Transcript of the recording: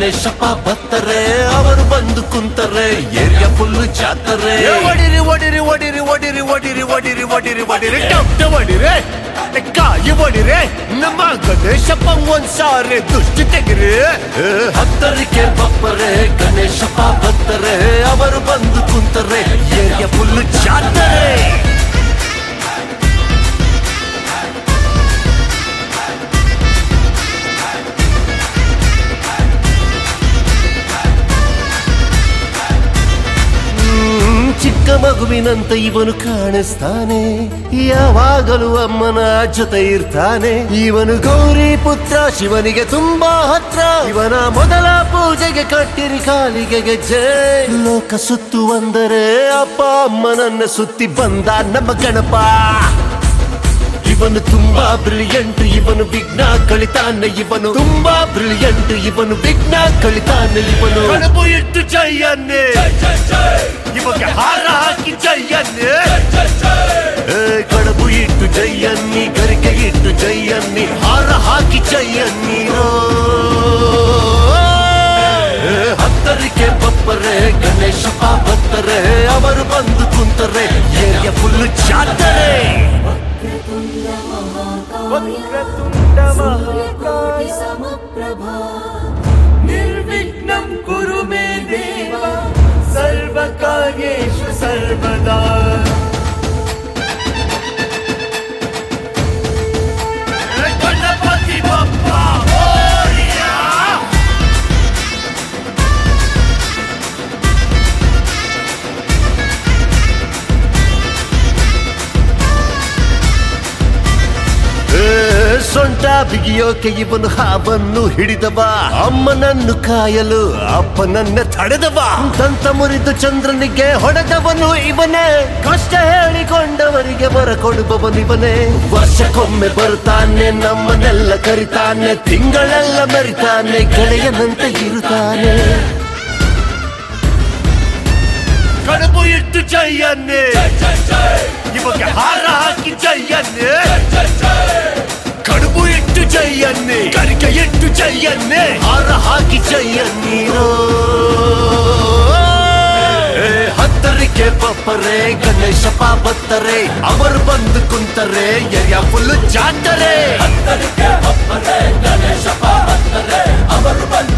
ಗಣೇಶಪ್ಪ ಬತ್ತರೆ ಅವರು ಬಂದು ಕುಂತರೆ area full ಜಾತರೆ ಒಡಿರಿ ಒಡಿರಿ ಒಡಿರಿ ಒಡಿರಿ ಒಡಿರಿ ಒಡಿರಿ ಒಡಿರಿ ಒಡಿರಿ ಟಪ್ಟ ಒಡಿರಿ ಕಾಯಿ ಒಡಿರಿ ನಮ್ಮ ಗಣೇಶಪ್ಪ ಒಂದ್ಸಾರಿ ದುಷ್ಟಿ ತೆಗಿರಿ ಹತ್ತರಿಕೆ ಬಪ್ಪರೆ ಗಣೇಶಪ್ಪ ಬತ್ತರೆ ಅವರು ಬಂದು ಕುಂತರೆ ಏರಿಯಾ ಫುಲ್ ಜಾತರೆ ಹ್ಮ್, ಚಿಕ್ಕ ಮಗುವಿನಂತ ಇವನು ಕಾಣಿಸ್ತಾನೆ ಯಾವಾಗಲೂ ಅಮ್ಮನ ಜೊತೆ ಇರ್ತಾನೆ ಇವನು ಗೌರಿ ಪುತ್ರ ಶಿವನಿಗೆ ತುಂಬಾ ಹತ್ರ ಇವನ ಮೊದಲ ಪೂಜೆಗೆ ಕಟ್ಟಿರಿ ಕಾಲಿಗೆ ಗೆಜ್ಜೆ ಲೋಕ ಸುತ್ತು ಅಂದರೆ ಅಪ್ಪ ಅಮ್ಮನನ್ನ ಸುತ್ತಿ ಬಂದ ನಮ್ಮ ಗಣಪ ಇವನು ತುಂಬಾ ಬ್ರಿಲಿಯಂಟ್ ಇವನು ವಿಘ್ನ ಕಳಿತಾನೆ ಇವನು ತುಂಬಾ ಬ್ರಿಲಿಯಂಟ್ ಇವನು ವಿಘ್ನ ಕಳಿತಾನೆ ಇವನು ಕಡುಬು ಇಟ್ಟು ಜೈಯನ್ನೇ ಇವಾಗ ಹಾರ ಹಾಕಿ ಜೈಯನ್ನೇ ಏ, ಕಡಬು ಇಟ್ಟು ಜೈಯನ್ನಿ ಗರಿಕೆ ಇಟ್ಟು ಜೈಯನ್ನಿ ಹಾರ ಹಾಕಿ ಜೈಯನ್ನಿ ಏ, ಹತ್ತರಿಕೆ ಬಪ್ಪರೆ ಗಣೇಶಪ್ಪ ಬತ್ತರೆ ಅವರು ಬಂದು ಕುಂತರೆ ಏರಿಯ ಫುಲ್ ಜಾತರೆ ವಕ್ರತುಂಡ सूर्यकोटि समप्रभा ನಿರ್ವಿಘ್ನಂ ಕುರು ಮೇ ದೇವ ಸರ್ವಕಾರ್ಯೇಷು ಸರ್ವದಾ ಗಣಪತಿ ಬಪ್ಪ ಮೋರಿಯಾ ಏ, ಸೊಂಟ ಬಿಗಿಯೋಕೆ ಇವನು ಹಾವನ್ನು ಹಿಡಿದವ ಅಮ್ಮನನ್ನು ಕಾಯಲು ಅಪ್ಪನನ್ನ ತಡೆದವ ದಂತ ಮುರಿದು ಚಂದ್ರನಿಗೆ ಹೊಡೆದವನು ಇವನೇ ಕಷ್ಟ ಹೇಳಿಕೊಂಡವರಿಗೆ ಬರ ಕೊಡುವವನು ಇವನೇ ವರ್ಷಕ್ಕೊಮ್ಮೆ ಬರ್ತಾನೆ ನಮ್ಮನ್ನೆಲ್ಲ ಕರಿತಾನೆ ತಿಂಗಳೆಲ್ಲ ಮರಿತಾನೆ ಗೆಳೆಯನಂತೆ ಇರುತ್ತಾನೆ ಕಡುಬು ಇಟ್ಟು ಜೈಯನ್ನೇ ಇವಾಗ ಹಾರ ಹಾಕಿ ಜೈಯನ್ನೇ ಕಡುಬು ಇಟ್ಟು ಜೈಯನ್ನೇ ಕರಿಕೆ ಇಟ್ಟು ಜೈಯನ್ನೇ ಹಾರ ಹಾಕಿ ಜೈಯನ್ನೀರೋ ಏ, ಹತ್ತರಿಕೆ ಬಪ್ಪರೆ ಗಣೇಶಪ್ಪ ಬತ್ತರೆ ಅವರು ಬಂದು ಕುಂತರೆ ಎರಿಯ ಫುಲ್ ಜಾತರೆ ಹತ್ತರಿಕೆ ಬಪ್ಪರೆ ಗಣೇಶಪ್ಪ ಬತ್ತರೆ ಅವರು ಬಂದು